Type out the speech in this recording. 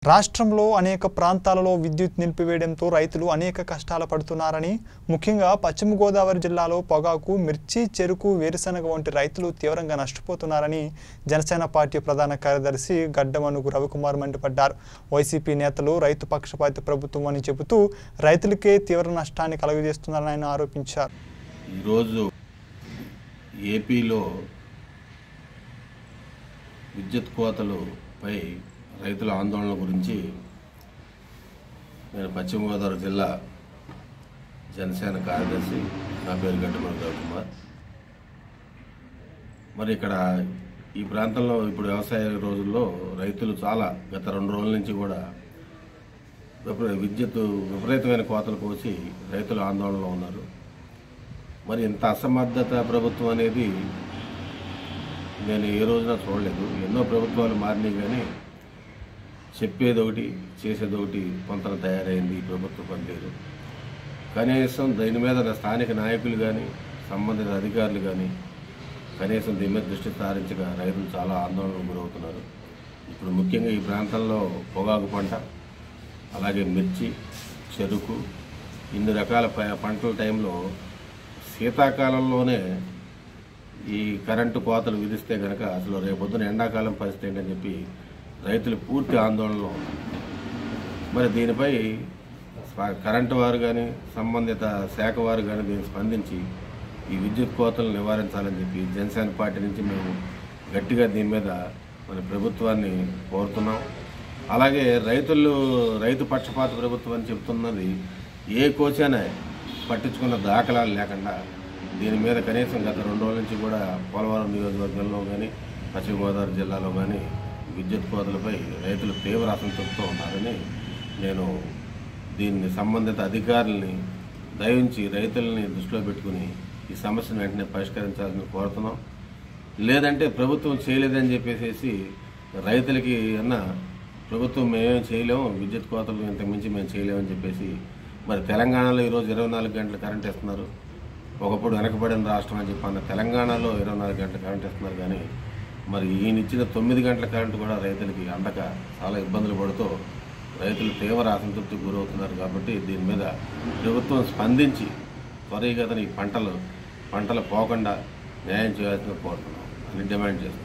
రాష్ట్రంలో అనేక ప్రాంతాలలో విద్యుత్ నిలిపివేయడంతో రైతులు అనేక కష్టాలు పడుతున్నారని ముఖ్యంగా పశ్చిమ గోదావరి జిల్లాలో పొగాకు మిర్చి చెరుకు వేరుశనగ వంటి రైతులు తీవ్రంగా నష్టపోతున్నారని జనసేన పార్టీ ప్రధాన కార్యదర్శి గడ్డమనుగు రవికుమార్ మండిపడ్డారు వైసీపీ నేతలు రైతు పక్షపాతి ప్రభుత్వం అని చెబుతూ రైతులకే తీవ్ర నష్టాన్ని కలుగజేస్తున్నారని ఆయన ఆరోపించారు ఈరోజు ఏపీలో విద్యుత్ కోతలుపై రైతుల ఆందోళన గురించి నేను పశ్చిమ గోదావరి జిల్లా జనసేన కార్యదర్శి నా పేరు గడ్డమని రవికుమార్ మరి ఇక్కడ ఈ ప్రాంతంలో ఇప్పుడు వ్యవసాయ రోజుల్లో రైతులు చాలా గత రెండు రోజుల నుంచి కూడా విపరీ- విద్యుత్ విపరీతమైన కోతలు కోసి రైతులు ఆందోళనలో ఉన్నారు మరి ఇంత అసమర్థత ప్రభుత్వం అనేది నేను ఏ రోజున చూడలేదు ఎన్నో ప్రభుత్వాలు మారినాయి కానీ చెప్పేది ఒకటి చేసేది ఒకటి కొంత తయారైంది ఈ ప్రభుత్వ పనితీరు కనీసం దీని మీద స్థానిక నాయకులు కానీ సంబంధిత అధికారులు కానీ కనీసం దీని మీద దృష్టి సారించక రైతులు చాలా ఆందోళనకు గురవుతున్నారు ఇప్పుడు ముఖ్యంగా ఈ ప్రాంతంలో పొగాకు పంట అలాగే మిర్చి చెరుకు ఇన్ని రకాల ప- పంటల టైంలో శీతాకాలంలోనే ఈ కరెంటు కోతలు విధిస్తే కనుక అసలు రేపొద్దున ఎండాకాలం పరిస్థితి ఏంటని చెప్పి రైతులు పూర్తి ఆందోళనలో ఉన్నారు మరి దీనిపై స్వ- కరెంటు వారు కానీ సంబంధిత శాఖ వారు కానీ దీన్ని స్పందించి ఈ విద్యుత్ కోతలను నివారించాలని చెప్పి జనసేన పార్టీ నుంచి మేము గట్టిగా దీని మీద మన ప్రభుత్వాన్ని కోరుతున్నాం అలాగే రైతులు రైతు పక్షపాత ప్రభుత్వం అని చెప్తున్నది ఏ కోచైనా పట్టించుకున్న దాఖలాలు లేకుండా దీని మీద కనీసం గత రెండు రోజుల నుంచి కూడా పోలవరం నియోజకవర్గంలో కానీ పశ్చిమ గోదావరి జిల్లాలో కానీ విద్యుత్ కోతలపై రైతులు తీవ్ర అసంతృప్తితో ఉన్నారని నేను దీన్ని సంబంధిత అధికారుల్ని దయించి రైతుల్ని దృష్టిలో పెట్టుకుని ఈ సమస్యను వెంటనే పరిష్కరించాలని కోరుతున్నాం లేదంటే ప్రభుత్వం చేయలేదని చెప్పేసి రైతులకి అన్న ప్రభుత్వం మేమేం చేయలేము విద్యుత్ కోతలు ఇంతకు మించి మేము చేయలేమని చెప్పేసి మరి తెలంగాణలో ఈరోజు ఇరవై నాలుగు గంటలు కరెంట్ ఇస్తున్నారు ఒకప్పుడు వెనకబడిన రాష్ట్రం అని చెప్పి అన్న తెలంగాణలో ఇరవై నాలుగు గంటలు కరెంట్ ఇస్తున్నారు కానీ మరి ఈయన ఇచ్చిన తొమ్మిది గంటల కరెంటు కూడా రైతులకి అందక చాలా ఇబ్బందులు పడుతూ రైతులు తీవ్ర అసంతృప్తికి గురవుతున్నారు కాబట్టి దీని మీద ప్రభుత్వం స్పందించి త్వరగతని ఈ పంటలు పంటలు పోకుండా న్యాయం చేయాల్సిన కోరుతున్నాం అని డిమాండ్ చేస్తున్నాం